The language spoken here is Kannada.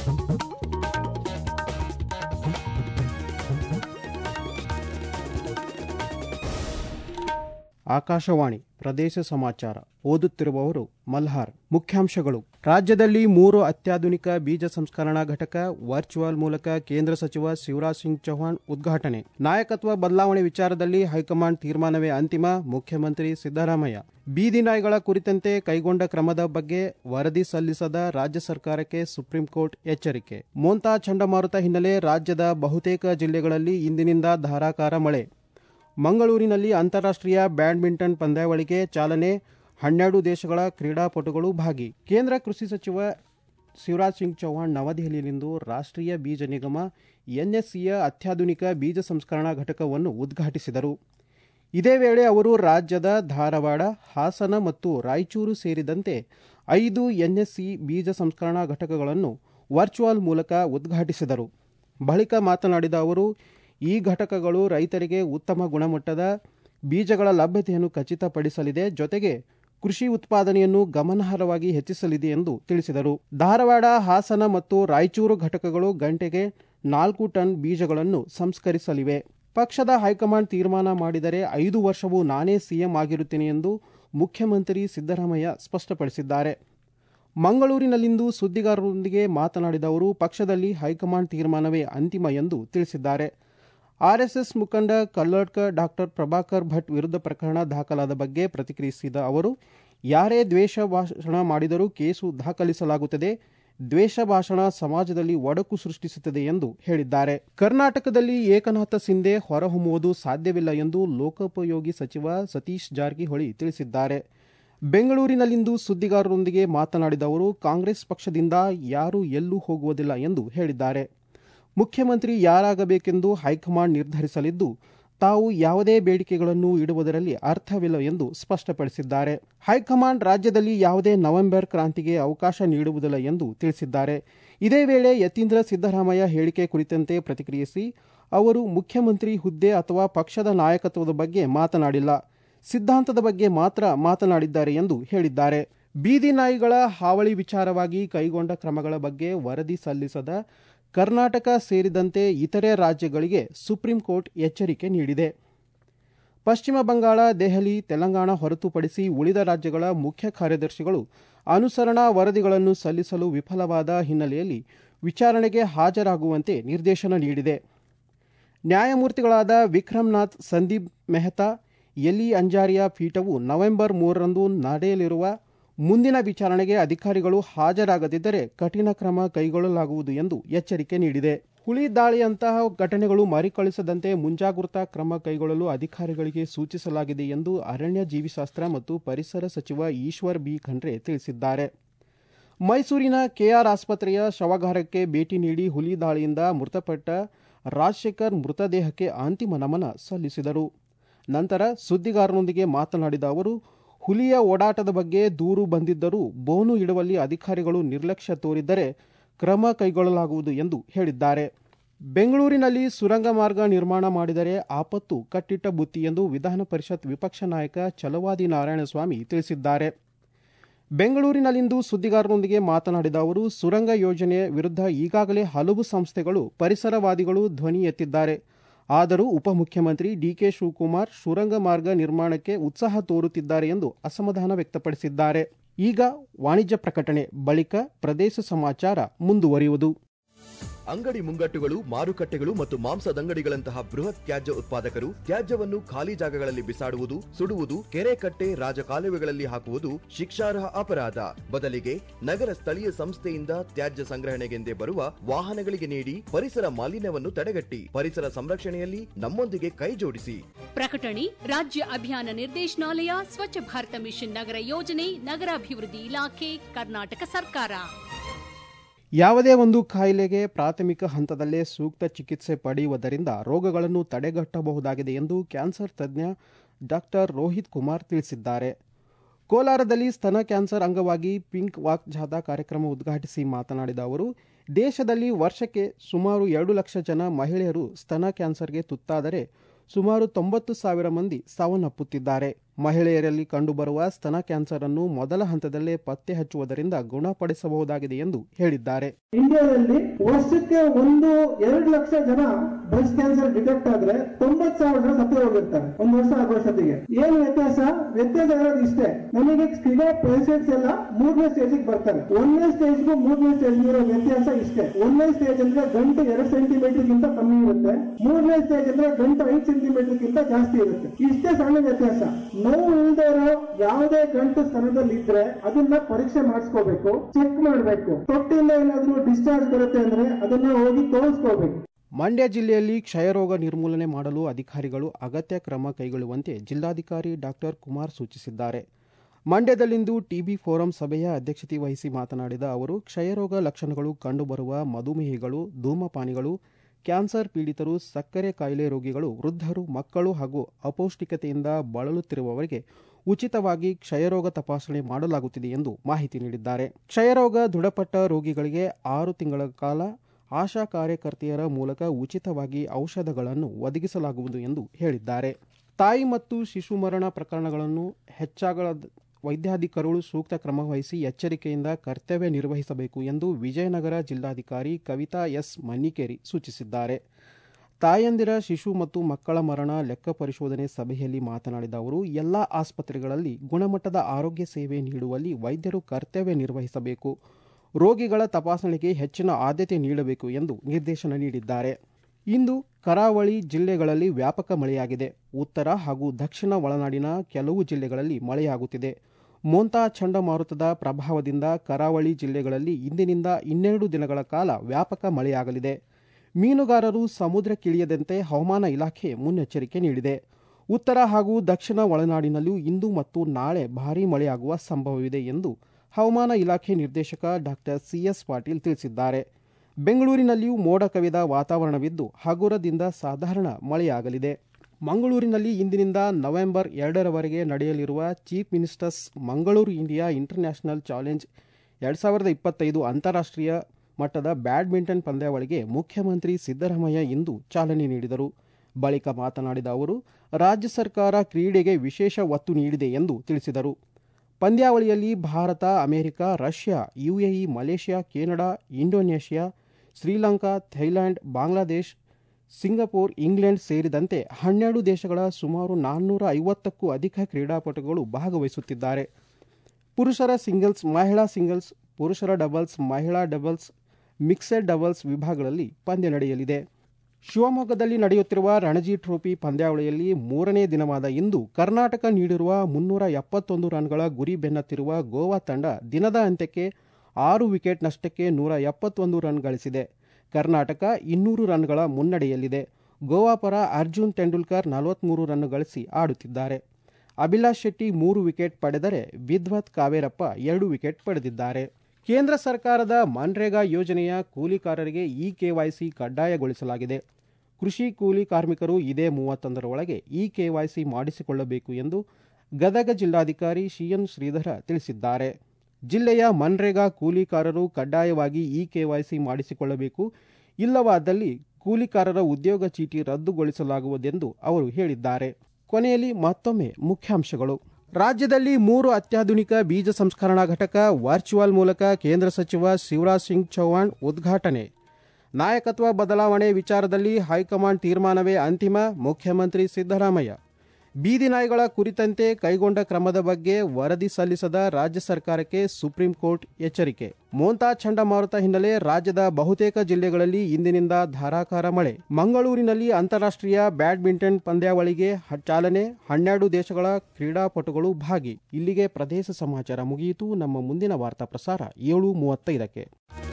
ಆಕಾಶವಾಣಿ ಪ್ರದೇಶ ಸಮಾಚಾರ ಓದುತ್ತಿರುವವರು ಮಲ್ಹಾರ್ ಮುಖ್ಯಾಂಶಗಳು ರಾಜ್ಯದಲ್ಲಿ ಮೂರು ಅತ್ಯಾಧುನಿಕ ಬೀಜ ಸಂಸ್ಕರಣಾ ಘಟಕ ವರ್ಚುವಲ್ ಮೂಲಕ ಕೇಂದ್ರ ಸಚಿವ ಶಿವರಾಜ್ ಸಿಂಗ್ ಚೌಹಾಣ್ ಉದ್ಘಾಟನೆ ನಾಯಕತ್ವ ಬದಲಾವಣೆ ವಿಚಾರದಲ್ಲಿ ಹೈಕಮಾಂಡ್ ತೀರ್ಮಾನವೇ ಅಂತಿಮ ಮುಖ್ಯಮಂತ್ರಿ ಸಿದ್ದರಾಮಯ್ಯ ಬೀದಿ ನಾಯಿಗಳ ಕುರಿತಂತೆ ಕೈಗೊಂಡ ಕ್ರಮದ ಬಗ್ಗೆ ವರದಿ ಸಲ್ಲಿಸದ ರಾಜ್ಯ ಸರ್ಕಾರಕ್ಕೆ ಸುಪ್ರೀಂ ಕೋರ್ಟ್ ಎಚ್ಚರಿಕೆ ಮೋಂತಾ ಚಂಡಮಾರುತ ಹಿನ್ನೆಲೆ ರಾಜ್ಯದ ಬಹುತೇಕ ಜಿಲ್ಲೆಗಳಲ್ಲಿ ಇಂದಿನಿಂದ ಧಾರಾಕಾರ ಮಳೆ ಮಂಗಳೂರಿನಲ್ಲಿ ಅಂತಾರಾಷ್ಟ್ರೀಯ ಬ್ಯಾಡ್ಮಿಂಟನ್ ಪಂದ್ಯಾವಳಿಗೆ ಚಾಲನೆ ಹನ್ನೆರಡು ದೇಶಗಳ ಕ್ರೀಡಾಪಟುಗಳು ಭಾಗಿ ಕೇಂದ್ರ ಕೃಷಿ ಸಚಿವ ಶಿವರಾಜ್ ಸಿಂಗ್ ಚೌಹಾಣ್ ನವದೆಹಲಿಯಲ್ಲಿಂದು ರಾಷ್ಟ್ರೀಯ ಬೀಜ ನಿಗಮ ಎನ್ಎಸ್ಸಿಯ ಅತ್ಯಾಧುನಿಕ ಬೀಜ ಸಂಸ್ಕರಣಾ ಘಟಕವನ್ನು ಉದ್ಘಾಟಿಸಿದರು ಇದೇ ವೇಳೆ ಅವರು ರಾಜ್ಯದ ಧಾರವಾಡ ಹಾಸನ ಮತ್ತು ರಾಯಚೂರು ಸೇರಿದಂತೆ ಐದು ಎನ್ಎಸ್ಸಿ ಬೀಜ ಸಂಸ್ಕರಣಾ ಘಟಕಗಳನ್ನು ವರ್ಚುವಲ್ ಮೂಲಕ ಉದ್ಘಾಟಿಸಿದರು ಬಳಿಕ ಮಾತನಾಡಿದ ಅವರು ಈ ಘಟಕಗಳು ರೈತರಿಗೆ ಉತ್ತಮ ಗುಣಮಟ್ಟದ ಬೀಜಗಳ ಲಭ್ಯತೆಯನ್ನು ಖಚಿತಪಡಿಸಲಿದೆ ಜೊತೆಗೆ ಕೃಷಿ ಉತ್ಪಾದನೆಯನ್ನು ಗಮನಾರ್ಹವಾಗಿ ಹೆಚ್ಚಿಸಲಿದೆ ಎಂದು ತಿಳಿಸಿದರು ಧಾರವಾಡ ಹಾಸನ ಮತ್ತು ರಾಯಚೂರು ಘಟಕಗಳು ಗಂಟೆಗೆ ನಾಲ್ಕು ಟನ್ ಬೀಜಗಳನ್ನು ಸಂಸ್ಕರಿಸಲಿವೆ ಪಕ್ಷದ ಹೈಕಮಾಂಡ್ ತೀರ್ಮಾನ ಮಾಡಿದರೆ ಐದು ವರ್ಷವೂ ನಾನೇ ಸಿಎಂ ಆಗಿರುತ್ತೇನೆ ಎಂದು ಮುಖ್ಯಮಂತ್ರಿ ಸಿದ್ದರಾಮಯ್ಯ ಸ್ಪಷ್ಟಪಡಿಸಿದ್ದಾರೆ ಮಂಗಳೂರಿನಲ್ಲಿಂದು ಸುದ್ದಿಗಾರರೊಂದಿಗೆ ಮಾತನಾಡಿದ ಅವರು ಪಕ್ಷದಲ್ಲಿ ಹೈಕಮಾಂಡ್ ತೀರ್ಮಾನವೇ ಅಂತಿಮ ಎಂದು ತಿಳಿಸಿದ್ದಾರೆ ಆರ್ಎಸ್ಎಸ್ ಮುಖಂಡ ಕಲ್ಲಡ್ಕ ಡಾಕ್ಟರ್ ಪ್ರಭಾಕರ್ ಭಟ್ ವಿರುದ್ಧ ಪ್ರಕರಣ ದಾಖಲಾದ ಬಗ್ಗೆ ಪ್ರತಿಕ್ರಿಯಿಸಿದ ಅವರು ಯಾರೇ ದ್ವೇಷ ಭಾಷಣ ಮಾಡಿದರೂ ಕೇಸು ದಾಖಲಿಸಲಾಗುತ್ತದೆ ದ್ವೇಷ ಭಾಷಣ ಸಮಾಜದಲ್ಲಿ ಒಡಕು ಸೃಷ್ಟಿಸುತ್ತದೆ ಎಂದು ಹೇಳಿದ್ದಾರೆ ಕರ್ನಾಟಕದಲ್ಲಿ ಏಕನಾಥ ಸಿಂಧೆ ಹೊರಹೊಮ್ಮುವುದು ಸಾಧ್ಯವಿಲ್ಲ ಎಂದು ಲೋಕೋಪಯೋಗಿ ಸಚಿವ ಸತೀಶ್ ಜಾರಕಿಹೊಳಿ ತಿಳಿಸಿದ್ದಾರೆ ಬೆಂಗಳೂರಿನಲ್ಲಿಂದು ಸುದ್ದಿಗಾರರೊಂದಿಗೆ ಮಾತನಾಡಿದ ಅವರು ಕಾಂಗ್ರೆಸ್ ಪಕ್ಷದಿಂದ ಯಾರೂ ಎಲ್ಲೂ ಹೋಗುವುದಿಲ್ಲ ಎಂದು ಹೇಳಿದ್ದಾರೆ ಮುಖ್ಯಮಂತ್ರಿ ಯಾರಾಗಬೇಕೆಂದು ಹೈಕಮಾಂಡ್ ನಿರ್ಧರಿಸಲಿದ್ದು ತಾವು ಯಾವುದೇ ಬೇಡಿಕೆಗಳನ್ನು ಇಡುವುದರಲ್ಲಿ ಅರ್ಥವಿಲ್ಲ ಎಂದು ಸ್ಪಷ್ಟಪಡಿಸಿದ್ದಾರೆ ಹೈಕಮಾಂಡ್ ರಾಜ್ಯದಲ್ಲಿ ಯಾವುದೇ ನವೆಂಬರ್ ಕ್ರಾಂತಿಗೆ ಅವಕಾಶ ನೀಡುವುದಿಲ್ಲ ಎಂದು ತಿಳಿಸಿದ್ದಾರೆ ಇದೇ ವೇಳೆ ಯತೀಂದ್ರ ಸಿದ್ದರಾಮಯ್ಯ ಹೇಳಿಕೆ ಕುರಿತಂತೆ ಪ್ರತಿಕ್ರಿಯಿಸಿ ಅವರು ಮುಖ್ಯಮಂತ್ರಿ ಹುದ್ದೆ ಅಥವಾ ಪಕ್ಷದ ನಾಯಕತ್ವದ ಬಗ್ಗೆ ಮಾತನಾಡಿಲ್ಲ ಸಿದ್ಧಾಂತದ ಬಗ್ಗೆ ಮಾತ್ರ ಮಾತನಾಡಿದ್ದಾರೆ ಎಂದು ಹೇಳಿದ್ದಾರೆ ಬೀದಿ ನಾಯಿಗಳ ಹಾವಳಿ ವಿಚಾರವಾಗಿ ಕೈಗೊಂಡ ಕ್ರಮಗಳ ಬಗ್ಗೆ ವರದಿ ಸಲ್ಲಿಸದ ಕರ್ನಾಟಕ ಸೇರಿದಂತೆ ಇತರೆ ರಾಜ್ಯಗಳಿಗೆ ಸುಪ್ರೀಂ ಕೋರ್ಟ್ ಎಚ್ಚರಿಕೆ ನೀಡಿದೆ ಪಶ್ಚಿಮ ಬಂಗಾಳ ದೆಹಲಿ ತೆಲಂಗಾಣ ಹೊರತುಪಡಿಸಿ ಉಳಿದ ರಾಜ್ಯಗಳ ಮುಖ್ಯ ಕಾರ್ಯದರ್ಶಿಗಳು ಅನುಸರಣಾ ವರದಿಗಳನ್ನು ಸಲ್ಲಿಸಲು ವಿಫಲವಾದ ಹಿನ್ನೆಲೆಯಲ್ಲಿ ವಿಚಾರಣೆಗೆ ಹಾಜರಾಗುವಂತೆ ನಿರ್ದೇಶನ ನೀಡಿದೆ ನ್ಯಾಯಮೂರ್ತಿಗಳಾದ ವಿಕ್ರಮ್ನಾಥ್ ಸಂದೀಪ್ ಮೆಹ್ತಾ ಎಲಿ ಅಂಜಾರಿಯಾ ಪೀಠವು ನವೆಂಬರ್ ಮೂರರಂದು ನಡೆಯಲಿರುವ ಮುಂದಿನ ವಿಚಾರಣೆಗೆ ಅಧಿಕಾರಿಗಳು ಹಾಜರಾಗದಿದ್ದರೆ ಕಠಿಣ ಕ್ರಮ ಕೈಗೊಳ್ಳಲಾಗುವುದು ಎಂದು ಎಚ್ಚರಿಕೆ ನೀಡಿದೆ ಹುಲಿ ದಾಳಿಯಂತಹ ಘಟನೆಗಳು ಮರುಕಳಿಸದಂತೆ ಮುಂಜಾಗ್ರತಾ ಕ್ರಮ ಕೈಗೊಳ್ಳಲು ಅಧಿಕಾರಿಗಳಿಗೆ ಸೂಚಿಸಲಾಗಿದೆ ಎಂದು ಅರಣ್ಯ ಜೀವಿಶಾಸ್ತ್ರ ಮತ್ತು ಪರಿಸರ ಸಚಿವ ಈಶ್ವರ್ ಬಿ ಖಂಡ್ರೆ ತಿಳಿಸಿದ್ದಾರೆ ಮೈಸೂರಿನ ಕೆಆರ್ ಆಸ್ಪತ್ರೆಯ ಶವಗಾರಕ್ಕೆ ಭೇಟಿ ನೀಡಿ ಹುಲಿ ದಾಳಿಯಿಂದ ಮೃತಪಟ್ಟ ರಾಜಶೇಖರ್ ಮೃತದೇಹಕ್ಕೆ ಅಂತಿಮ ನಮನ ಸಲ್ಲಿಸಿದರು ನಂತರ ಸುದ್ದಿಗಾರರೊಂದಿಗೆ ಮಾತನಾಡಿದ ಅವರು ಹುಲಿಯ ಓಡಾಟದ ಬಗ್ಗೆ ದೂರು ಬಂದಿದ್ದರೂ ಬೋನು ಇಡುವಲ್ಲಿ ಅಧಿಕಾರಿಗಳು ನಿರ್ಲಕ್ಷ್ಯ ತೋರಿದ್ದರೆ ಕ್ರಮ ಕೈಗೊಳ್ಳಲಾಗುವುದು ಎಂದು ಹೇಳಿದ್ದಾರೆ ಬೆಂಗಳೂರಿನಲ್ಲಿ ಸುರಂಗ ಮಾರ್ಗ ನಿರ್ಮಾಣ ಮಾಡಿದರೆ ಆಪತ್ತು ಕಟ್ಟಿಟ್ಟ ಬುತ್ತಿ ಎಂದು ವಿಧಾನ ಪರಿಷತ್ ವಿಪಕ್ಷ ನಾಯಕ ಛಲವಾದಿ ನಾರಾಯಣಸ್ವಾಮಿ ತಿಳಿಸಿದ್ದಾರೆ ಬೆಂಗಳೂರಿನಲ್ಲಿಂದು ಸುದ್ದಿಗಾರರೊಂದಿಗೆ ಮಾತನಾಡಿದ ಅವರು ಸುರಂಗ ಯೋಜನೆಯ ವಿರುದ್ಧ ಈಗಾಗಲೇ ಹಲವು ಸಂಸ್ಥೆಗಳು ಪರಿಸರವಾದಿಗಳು ಧ್ವನಿ ಎತ್ತಿದ್ದಾರೆ ಆದರೂ ಉಪಮುಖ್ಯಮಂತ್ರಿ ಡಿಕೆ ಶಿವಕುಮಾರ್ ಸುರಂಗ ಮಾರ್ಗ ನಿರ್ಮಾಣಕ್ಕೆ ಉತ್ಸಾಹ ತೋರುತ್ತಿದ್ದಾರೆ ಎಂದು ಅಸಮಾಧಾನ ವ್ಯಕ್ತಪಡಿಸಿದ್ದಾರೆ ಈಗ ವಾಣಿಜ್ಯ ಪ್ರಕಟಣೆ ಬಳಿಕ ಪ್ರದೇಶ ಸಮಾಚಾರ ಮುಂದುವರಿಯುವುದು ಅಂಗಡಿ ಮುಂಗಟ್ಟುಗಳು ಮಾರುಕಟ್ಟೆಗಳು ಮತ್ತು ಮಾಂಸದಂಗಡಿಗಳಂತಹ ಬೃಹತ್ ತ್ಯಾಜ್ಯ ಉತ್ಪಾದಕರು ತ್ಯಾಜ್ಯವನ್ನು ಖಾಲಿ ಜಾಗಗಳಲ್ಲಿ ಬಿಸಾಡುವುದು ಸುಡುವುದು ಕೆರೆ ಕಟ್ಟೆ ರಾಜಕಾಲುವೆಗಳಲ್ಲಿ ಹಾಕುವುದು ಶಿಕ್ಷಾರ್ಹ ಅಪರಾಧ ಬದಲಿಗೆ ನಗರ ಸ್ಥಳೀಯ ಸಂಸ್ಥೆಯಿಂದ ತ್ಯಾಜ್ಯ ಸಂಗ್ರಹಣೆಗೆಂದೇ ಬರುವ ವಾಹನಗಳಿಗೆ ನೀಡಿ ಪರಿಸರ ಮಾಲಿನ್ಯವನ್ನು ತಡೆಗಟ್ಟಿ ಪರಿಸರ ಸಂರಕ್ಷಣೆಯಲ್ಲಿ ನಮ್ಮೊಂದಿಗೆ ಕೈ ಜೋಡಿಸಿ ಪ್ರಕಟಣೆ ರಾಜ್ಯ ಅಭಿಯಾನ ನಿರ್ದೇಶನಾಲಯ ಸ್ವಚ್ಛ ಭಾರತ ಮಿಷನ್ ನಗರ ಯೋಜನೆ ನಗರಾಭಿವೃದ್ಧಿ ಇಲಾಖೆ ಕರ್ನಾಟಕ ಸರ್ಕಾರ ಯಾವುದೇ ಒಂದು ಕಾಯಿಲೆಗೆ ಪ್ರಾಥಮಿಕ ಹಂತದಲ್ಲೇ ಸೂಕ್ತ ಚಿಕಿತ್ಸೆ ಪಡೆಯುವುದರಿಂದ ರೋಗಗಳನ್ನು ತಡೆಗಟ್ಟಬಹುದಾಗಿದೆ ಎಂದು ಕ್ಯಾನ್ಸರ್ ತಜ್ಞ ಡಾಕ್ಟರ್ ರೋಹಿತ್ ಕುಮಾರ್ ತಿಳಿಸಿದ್ದಾರೆ ಕೋಲಾರದಲ್ಲಿ ಸ್ತನ ಕ್ಯಾನ್ಸರ್ ಅಂಗವಾಗಿ ಪಿಂಕ್ ವಾಕ್ ಜಾಥಾ ಕಾರ್ಯಕ್ರಮ ಉದ್ಘಾಟಿಸಿ ಮಾತನಾಡಿದ ಅವರು ದೇಶದಲ್ಲಿ ವರ್ಷಕ್ಕೆ ಸುಮಾರು ಎರಡು ಲಕ್ಷ ಜನ ಮಹಿಳೆಯರು ಸ್ತನ ಕ್ಯಾನ್ಸರ್ಗೆ ತುತ್ತಾದರೆ ಸುಮಾರು ತೊಂಬತ್ತು ಸಾವಿರ ಮಂದಿ ಸಾವನ್ನಪ್ಪುತ್ತಿದ್ದಾರೆ ಮಹಿಳೆಯರಲ್ಲಿ ಕಂಡುಬರುವ ಸ್ತನ ಕ್ಯಾನ್ಸರ್ ಅನ್ನು ಮೊದಲ ಹಂತದಲ್ಲೇ ಪತ್ತೆ ಹಚ್ಚುವುದರಿಂದ ಗುಣಪಡಿಸಬಹುದಾಗಿದೆ ಎಂದು ಹೇಳಿದ್ದಾರೆ ಇಂಡಿಯಾದಲ್ಲಿ ವರ್ಷಕ್ಕೆ ಒಂದು ಎರಡು ಲಕ್ಷ ಜನ ಬ್ರೆಸ್ಟ್ ಕ್ಯಾನ್ಸರ್ ಡಿಟೆಕ್ಟ್ ಆದ್ರೆ ತೊಂಬತ್ ಸಾವಿರ ಜನ ಸತ್ತು ಹೋಗಿರ್ತಾರೆ ಒಂದು ವರ್ಷ ಆಗೋಷ್ಟೊತ್ತಿಗೆ ಏನು ವ್ಯತ್ಯಾಸ ವ್ಯತ್ಯಾಸ ಇರೋದು ಇಷ್ಟೇ ನಮಗೆ ಸಿಗೋ ಪೇಷಂಟ್ಸ್ ಎಲ್ಲ ಮೂರನೇ ಸ್ಟೇಜ್ ಬರ್ತಾರೆ ಒಂದನೇ ಸ್ಟೇಜ್ಗೂ ಮೂರನೇ ಸ್ಟೇಜ್ ಇರೋ ವ್ಯತ್ಯಾಸ ಇಷ್ಟೇ ಒಂದನೇ ಸ್ಟೇಜ್ ಅಂದ್ರೆ ಗಂಟು ಎರಡು ಸೆಂಟಿಮೀಟರ್ ಗಿಂತ ಕಮ್ಮಿ ಇರುತ್ತೆ ಮೂರನೇ ಸ್ಟೇಜ್ ಅಂದ್ರೆ ಗಂಟು ಐದು ಸೆಂಟಿಮೀಟರ್ ಗಿಂತ ಜಾಸ್ತಿ ಇರುತ್ತೆ ಇಷ್ಟೇ ಸಣ್ಣ ವ್ಯತ್ಯಾಸ ನೋವು ಇಲ್ಲದೆ ಇರೋ ಯಾವುದೇ ಗಂಟು ಸ್ತನದಲ್ಲಿ ಇದ್ರೆ ಅದನ್ನ ಪರೀಕ್ಷೆ ಮಾಡಿಸ್ಕೋಬೇಕು ಚೆಕ್ ಮಾಡಬೇಕು ತೊಟ್ಟಿಂದ ಏನಾದ್ರೂ ಡಿಸ್ಚಾರ್ಜ್ ಬರುತ್ತೆ ಅಂದ್ರೆ ಅದನ್ನ ಹೋಗಿ ತೋರಿಸ್ಕೋಬೇಕು ಮಂಡ್ಯ ಜಿಲ್ಲೆಯಲ್ಲಿ ಕ್ಷಯರೋಗ ನಿರ್ಮೂಲನೆ ಮಾಡಲು ಅಧಿಕಾರಿಗಳು ಅಗತ್ಯ ಕ್ರಮ ಕೈಗೊಳ್ಳುವಂತೆ ಜಿಲ್ಲಾಧಿಕಾರಿ ಡಾಕ್ಟರ್ ಕುಮಾರ್ ಸೂಚಿಸಿದ್ದಾರೆ ಮಂಡ್ಯದಲ್ಲಿಂದು ಟಿಬಿ ಫೋರಂ ಸಭೆಯ ಅಧ್ಯಕ್ಷತೆ ವಹಿಸಿ ಮಾತನಾಡಿದ ಅವರು ಕ್ಷಯರೋಗ ಲಕ್ಷಣಗಳು ಕಂಡುಬರುವ ಮಧುಮೇಹಿಗಳು ಧೂಮಪಾನಿಗಳು ಕ್ಯಾನ್ಸರ್ ಪೀಡಿತರು ಸಕ್ಕರೆ ಕಾಯಿಲೆ ರೋಗಿಗಳು ವೃದ್ಧರು ಮಕ್ಕಳು ಹಾಗೂ ಅಪೌಷ್ಟಿಕತೆಯಿಂದ ಬಳಲುತ್ತಿರುವವರಿಗೆ ಉಚಿತವಾಗಿ ಕ್ಷಯರೋಗ ತಪಾಸಣೆ ಮಾಡಲಾಗುತ್ತಿದೆ ಎಂದು ಮಾಹಿತಿ ನೀಡಿದ್ದಾರೆ ಕ್ಷಯರೋಗ ದೃಢಪಟ್ಟ ರೋಗಿಗಳಿಗೆ ಆರು ತಿಂಗಳ ಕಾಲ ಆಶಾ ಕಾರ್ಯಕರ್ತೆಯರ ಮೂಲಕ ಉಚಿತವಾಗಿ ಔಷಧಗಳನ್ನು ಒದಗಿಸಲಾಗುವುದು ಎಂದು ಹೇಳಿದ್ದಾರೆ ತಾಯಿ ಮತ್ತು ಶಿಶು ಮರಣ ಪ್ರಕರಣಗಳನ್ನು ಹೆಚ್ಚಾಗದ ವೈದ್ಯಾಧಿಕಾರಿಗಳು ಸೂಕ್ತ ಕ್ರಮ ವಹಿಸಿ ಎಚ್ಚರಿಕೆಯಿಂದ ಕರ್ತವ್ಯ ನಿರ್ವಹಿಸಬೇಕು ಎಂದು ವಿಜಯನಗರ ಜಿಲ್ಲಾಧಿಕಾರಿ ಕವಿತಾ ಎಸ್ ಮನ್ನಿಕೇರಿ ಸೂಚಿಸಿದ್ದಾರೆ ತಾಯಂದಿರ ಶಿಶು ಮತ್ತು ಮಕ್ಕಳ ಮರಣ ಲೆಕ್ಕ ಪರಿಶೋಧನೆ ಸಭೆಯಲ್ಲಿ ಮಾತನಾಡಿದ ಅವರು ಎಲ್ಲ ಆಸ್ಪತ್ರೆಗಳಲ್ಲಿ ಗುಣಮಟ್ಟದ ಆರೋಗ್ಯ ಸೇವೆ ನೀಡುವಲ್ಲಿ ವೈದ್ಯರು ಕರ್ತವ್ಯ ನಿರ್ವಹಿಸಬೇಕು ರೋಗಿಗಳ ತಪಾಸಣೆಗೆ ಹೆಚ್ಚಿನ ಆದ್ಯತೆ ನೀಡಬೇಕು ಎಂದು ನಿರ್ದೇಶನ ನೀಡಿದ್ದಾರೆ ಇಂದು ಕರಾವಳಿ ಜಿಲ್ಲೆಗಳಲ್ಲಿ ವ್ಯಾಪಕ ಮಳೆಯಾಗಿದೆ ಉತ್ತರ ಹಾಗೂ ದಕ್ಷಿಣ ಒಳನಾಡಿನ ಕೆಲವು ಜಿಲ್ಲೆಗಳಲ್ಲಿ ಮಳೆಯಾಗುತ್ತಿದೆ ಮೋಂತಾ ಚಂಡಮಾರುತದ ಪ್ರಭಾವದಿಂದ ಕರಾವಳಿ ಜಿಲ್ಲೆಗಳಲ್ಲಿ ಇಂದಿನಿಂದ ಇನ್ನೆರಡು ದಿನಗಳ ಕಾಲ ವ್ಯಾಪಕ ಮಳೆಯಾಗಲಿದೆ ಮೀನುಗಾರರು ಸಮುದ್ರಕ್ಕಿಳಿಯದಂತೆ ಹವಾಮಾನ ಇಲಾಖೆ ಮುನ್ನೆಚ್ಚರಿಕೆ ನೀಡಿದೆ ಉತ್ತರ ಹಾಗೂ ದಕ್ಷಿಣ ಒಳನಾಡಿನಲ್ಲೂ ಇಂದು ಮತ್ತು ನಾಳೆ ಭಾರೀ ಮಳೆಯಾಗುವ ಸಂಭವವಿದೆ ಎಂದು ಹವಾಮಾನ ಇಲಾಖೆ ನಿರ್ದೇಶಕ ಡಾಕ್ಟರ್ ಸಿಎಸ್ ಪಾಟೀಲ್ ತಿಳಿಸಿದ್ದಾರೆ ಬೆಂಗಳೂರಿನಲ್ಲಿಯೂ ಮೋಡ ಕವಿದ ವಾತಾವರಣವಿದ್ದು ಹಗುರದಿಂದ ಸಾಧಾರಣ ಮಳೆಯಾಗಲಿದೆ ಮಂಗಳೂರಿನಲ್ಲಿ ಇಂದಿನಿಂದ ನವೆಂಬರ್ ಎರಡರವರೆಗೆ ನಡೆಯಲಿರುವ chief ministers Mangaluru India international challenge ಎರಡು ಸಾವಿರದ ಇಪ್ಪತ್ತೈದು ಅಂತಾರಾಷ್ಟ್ರೀಯ ಮಟ್ಟದ ಬ್ಯಾಡ್ಮಿಂಟನ್ ಪಂದ್ಯಾವಳಿಗೆ ಮುಖ್ಯಮಂತ್ರಿ ಸಿದ್ದರಾಮಯ್ಯ ಇಂದು ಚಾಲನೆ ನೀಡಿದರು ಬಳಿಕ ಮಾತನಾಡಿದ ಅವರು ರಾಜ್ಯ ಸರ್ಕಾರ ಕ್ರೀಡೆಗೆ ವಿಶೇಷ ಒತ್ತು ನೀಡಿದೆ ಎಂದು ತಿಳಿಸಿದರು ಪಂದ್ಯಾವಳಿಯಲ್ಲಿ Bharat America Russia UAE Malaysia Canada Indonesia Sri Lanka Thailand Bangladesh Singapore England ಸೇರಿದಂತೆ ಹನ್ನೆರಡು ದೇಶಗಳ ಸುಮಾರು ನಾನ್ನೂರ ಐವತ್ತಕ್ಕೂ ಅಧಿಕ ಕ್ರೀಡಾಪಟುಗಳು ಭಾಗವಹಿಸುತ್ತಿದ್ದಾರೆ ಪುರುಷರ ಸಿಂಗಲ್ಸ್ ಮಹಿಳಾ ಸಿಂಗಲ್ಸ್ ಪುರುಷರ ಡಬಲ್ಸ್ ಮಹಿಳಾ ಡಬಲ್ಸ್ ಮಿಕ್ಸೆಡ್ ಡಬಲ್ಸ್ ವಿಭಾಗಗಳಲ್ಲಿ ಪಂದ್ಯ ನಡೆಯಲಿದೆ ಶಿವಮೊಗ್ಗದಲ್ಲಿ ನಡೆಯುತ್ತಿರುವ ರಣಜಿ ಟ್ರೋಫಿ ಪಂದ್ಯಾವಳಿಯಲ್ಲಿ ಮೂರನೇ ದಿನವಾದ ಇಂದು ಕರ್ನಾಟಕ ನೀಡಿರುವ ಮುನ್ನೂರ ಎಪ್ಪತ್ತೊಂದು ರನ್ಗಳ ಗುರಿ ಬೆನ್ನತ್ತಿರುವ ಗೋವಾ ತಂಡ ದಿನದ ಅಂತ್ಯಕ್ಕೆ ಆರು ವಿಕೆಟ್ ನಷ್ಟಕ್ಕೆ ನೂರ ಎಪ್ಪತ್ತೊಂದು ರನ್ ಗಳಿಸಿದೆ ಕರ್ನಾಟಕ ಇನ್ನೂರು ರನ್ಗಳ ಮುನ್ನಡೆಯಲ್ಲಿದೆ ಗೋವಾ ಪರ ಅರ್ಜುನ್ ತೆಂಡೂಲ್ಕರ್ ನಲವತ್ಮೂರು ರನ್ ಗಳಿಸಿ ಆಡುತ್ತಿದ್ದಾರೆ ಅಭಿಲಾಷ್ ಶೆಟ್ಟಿ ಮೂರು ವಿಕೆಟ್ ಪಡೆದರೆ ವಿದ್ವತ್ ಕಾವೇರಪ್ಪ ಎರಡು ವಿಕೆಟ್ ಪಡೆದಿದ್ದಾರೆ ಕೇಂದ್ರ ಸರ್ಕಾರದ ಮನ್ರೇಗಾ ಯೋಜನೆಯ ಕೂಲಿಕಾರರಿಗೆ ಇ ಕೆವೈಸಿ ಕಡ್ಡಾಯಗೊಳಿಸಲಾಗಿದೆ ಕೃಷಿ ಕೂಲಿ ಕಾರ್ಮಿಕರು ಇದೇ ಮೂವತ್ತೊಂದರ ಒಳಗೆ ಇ ಕೆವೈಸಿ ಮಾಡಿಸಿಕೊಳ್ಳಬೇಕು ಎಂದು ಗದಗ ಜಿಲ್ಲಾಧಿಕಾರಿ ಸಿಎನ್ ಶ್ರೀಧರ ತಿಳಿಸಿದ್ದಾರೆ ಜಿಲ್ಲೆಯ ಮನ್ರೇಗಾ ಕೂಲಿಕಾರರು ಕಡ್ಡಾಯವಾಗಿ ಇ ಕೆವೈಸಿ ಮಾಡಿಸಿಕೊಳ್ಳಬೇಕು ಇಲ್ಲವಾದಲ್ಲಿ ಕೂಲಿಕಾರರ ಉದ್ಯೋಗ ಚೀಟಿ ರದ್ದುಗೊಳಿಸಲಾಗುವುದೆಂದು ಅವರು ಹೇಳಿದ್ದಾರೆ ಕೊನೆಯಲ್ಲಿ ಮತ್ತೊಮ್ಮೆ ಮುಖ್ಯಾಂಶಗಳು ರಾಜ್ಯದಲ್ಲಿ ಮೂರು ಅತ್ಯಾಧುನಿಕ ಬೀಜ ಸಂಸ್ಕರಣಾ ಘಟಕ ವರ್ಚುವಲ್ ಮೂಲಕ ಕೇಂದ್ರ ಸಚಿವ ಶಿವರಾಜ್ ಸಿಂಗ್ ಚೌಹಾಣ್ ಉದ್ಘಾಟನೆ ನಾಯಕತ್ವ ಬದಲಾವಣೆ ವಿಚಾರದಲ್ಲಿ ಹೈಕಮಾಂಡ್ ತೀರ್ಮಾನವೇ ಅಂತಿಮ ಮುಖ್ಯಮಂತ್ರಿ ಸಿದ್ದರಾಮಯ್ಯ ಬೀದಿ ನಾಯಿಗಳ ಕುರಿತಂತೆ ಕೈಗೊಂಡ ಕ್ರಮದ ಬಗ್ಗೆ ವರದಿ ಸಲ್ಲಿಸದ ರಾಜ್ಯ ಸರ್ಕಾರಕ್ಕೆ ಸುಪ್ರೀಂ ಕೋರ್ಟ್ ಎಚ್ಚರಿಕೆ ಮೋಂತಾ ಚಂಡಮಾರುತ ಹಿನ್ನೆಲೆ ರಾಜ್ಯದ ಬಹುತೇಕ ಜಿಲ್ಲೆಗಳಲ್ಲಿ ಇಂದಿನಿಂದ ಧಾರಾಕಾರ ಮಳೆ ಮಂಗಳೂರಿನಲ್ಲಿ ಅಂತಾರಾಷ್ಟ್ರೀಯ ಬ್ಯಾಡ್ಮಿಂಟನ್ ಪಂದ್ಯಾವಳಿಗೆ ಹ- ಚಾಲನೆ ಹನ್ನೆರಡು ದೇಶಗಳ ಕ್ರೀಡಾಪಟುಗಳು ಭಾಗಿ ಇಲ್ಲಿಗೆ ಪ್ರದೇಶ ಸಮಾಚಾರ ಮುಗಿಯಿತು ನಮ್ಮ ಮುಂದಿನ ವಾರ್ತಾ ಪ್ರಸಾರ ಏಳು ಮೂವತ್ತೈದಕ್ಕೆ